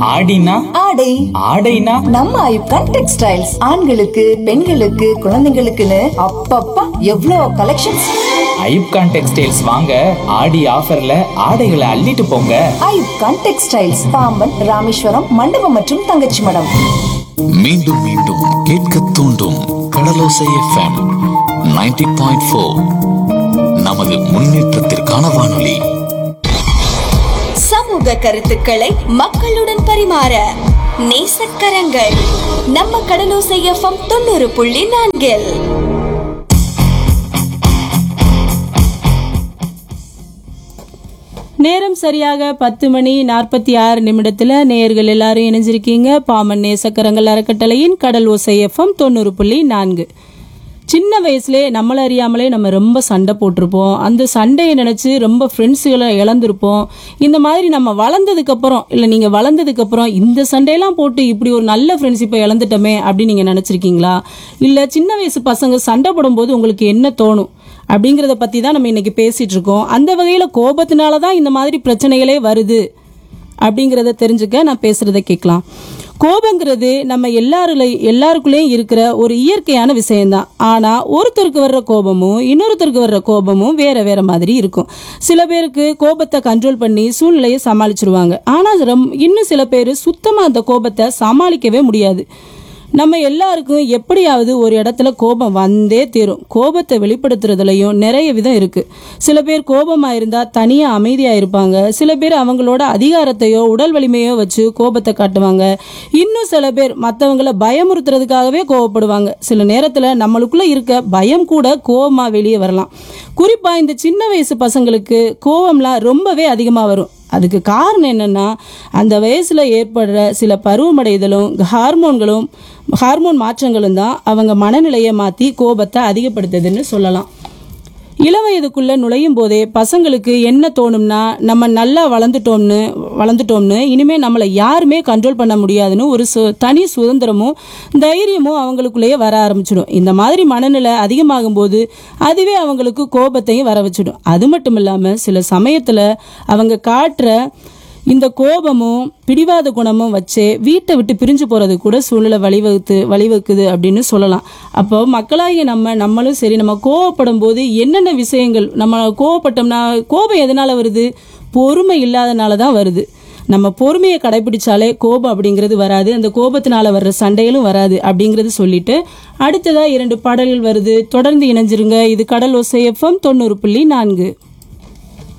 ஆடினா ஆடை ஆடைனா நம்ம ஐப்கான் டெக்ஸ்டைல்ஸ் ஆண்களுக்கு பெண்களுக்கு குழந்தைங்களுக்குன்னு அப்பப்பா எவ்வளோ கலெக்ஷன்ஸ் ஐப்கான் டெக்ஸ்டைல்ஸ் வாங்க ஆடி ஆஃபர்ல ஆடைகளை அள்ளிட்டு போங்க ஐப்கான் டெக்ஸ்டைல்ஸ் பாம்பன் ராமேஸ்வரம் மண்டபம் மற்றும் தங்கச்சி மடம் மீண்டும் மீண்டும் கேட்க தூண்டும் கடலோசை எஃப்எம் 90.4 பாயிண்ட் ஃபோர் நமது முன்னேற்றத்திற்கான வானொலி சமூக கருத்துக்களை மக்களுடன் பரிமாற நேசக்கரங்கள் நம்ம கடலோசை எஃப்எம் தொண்ணூறு புள்ளி நான்கில் நேரம் சரியாக பத்து மணி நாற்பத்தி ஆறு நிமிடத்துல நேயர்கள் எல்லாரும் இணைஞ்சிருக்கீங்க பாமன் நேசக்கரங்கள் அறக்கட்டளையின் கடல் ஓசை எஃப்எம் தொண்ணூறு புள்ளி நான்கு சின்ன வயசுலே நம்மள அறியாமலே நம்ம ரொம்ப சண்டை போட்டிருப்போம் அந்த சண்டையை நினைச்சு ரொம்ப ஃப்ரெண்ட்ஸுகளை இழந்திருப்போம் இந்த மாதிரி நம்ம வளர்ந்ததுக்கு அப்புறம் இல்லை நீங்க வளர்ந்ததுக்கு அப்புறம் இந்த சண்டையெல்லாம் போட்டு இப்படி ஒரு நல்ல ஃப்ரெண்ட்ஷிப்பை இழந்துட்டோமே அப்படின்னு நீங்க நினைச்சிருக்கீங்களா இல்ல சின்ன வயசு பசங்க சண்டை போடும்போது உங்களுக்கு என்ன தோணும் அப்படிங்கிறத பத்தி தான் நம்ம இன்னைக்கு பேசிட்டு இருக்கோம் அந்த வகையில கோபத்தினால தான் இந்த மாதிரி பிரச்சனைகளே வருது அப்படிங்கிறத தெரிஞ்சுக்க நான் பேசுறத கேட்கலாம் கோபங்கிறது நம்ம எல்லாருல எல்லாருக்குள்ளேயும் இருக்கிற ஒரு இயற்கையான விஷயம்தான் ஆனா ஒருத்தருக்கு வர்ற கோபமும் இன்னொருத்தருக்கு வர்ற கோபமும் வேற வேற மாதிரி இருக்கும் சில பேருக்கு கோபத்தை கண்ட்ரோல் பண்ணி சூழ்நிலையை சமாளிச்சிருவாங்க ஆனா ரொம்- இன்னும் சில பேர் சுத்தமா அந்த கோபத்தை சமாளிக்கவே முடியாது நம்ம எல்லாருக்கும் எப்படியாவது ஒரு இடத்துல கோபம் வந்தே தீரும் கோபத்தை வெளிப்படுத்துறதுலயும் நிறைய விதம் இருக்கு சில பேர் கோபமா இருந்தா தனியா அமைதியா இருப்பாங்க சில பேர் அவங்களோட அதிகாரத்தையோ உடல் வலிமையோ வச்சு கோபத்தை காட்டுவாங்க இன்னும் சில பேர் மற்றவங்கள பயமுறுத்துறதுக்காகவே கோவப்படுவாங்க சில நேரத்துல நம்மளுக்குள்ள இருக்க பயம் கூட கோபமா வெளியே வரலாம் குறிப்பா இந்த சின்ன வயசு பசங்களுக்கு கோபம்லாம் ரொம்பவே அதிகமா வரும் அதுக்கு காரணம் என்னன்னா அந்த வயசுல ஏற்படுற சில பருவமடைதலும் ஹார்மோன்களும் ஹார்மோன் மாற்றங்களும் தான் அவங்க மனநிலையை மாத்தி கோபத்தை அதிகப்படுத்துதுன்னு சொல்லலாம் இளவயதுக்குள்ள நுழையும் போதே பசங்களுக்கு என்ன தோணும்னா நம்ம நல்லா வளர்ந்துட்டோம்னு வளர்ந்துட்டோம்னு இனிமே நம்மளை யாருமே கண்ட்ரோல் பண்ண முடியாதுன்னு ஒரு சு தனி சுதந்திரமும் தைரியமும் அவங்களுக்குள்ளேயே வர ஆரம்பிச்சிடும் இந்த மாதிரி மனநிலை அதிகமாகும் போது அதுவே அவங்களுக்கு கோபத்தையும் வர வச்சிடும் அது மட்டும் இல்லாம சில சமயத்துல அவங்க காட்டுற இந்த கோபமும் பிடிவாத குணமும் வச்சே வீட்டை விட்டு பிரிஞ்சு போறது கூட சூழ்நிலை வழிவகுத்து வழிவகுக்குது அப்படின்னு சொல்லலாம் அப்போ மக்களாகிய நம்ம நம்மளும் சரி நம்ம கோவப்படும் போது என்னென்ன விஷயங்கள் நம்ம கோவப்பட்டோம்னா கோபம் எதனால வருது பொறுமை இல்லாதனால தான் வருது நம்ம பொறுமையை கடைபிடிச்சாலே கோபம் அப்படிங்கிறது வராது அந்த கோபத்தினால வர்ற சண்டைகளும் வராது அப்படிங்கிறது சொல்லிட்டு அடுத்ததா இரண்டு பாடல்கள் வருது தொடர்ந்து இணைஞ்சிருங்க இது கடல் ஒசை எஃப்எம் தொண்ணூறு புள்ளி நான்கு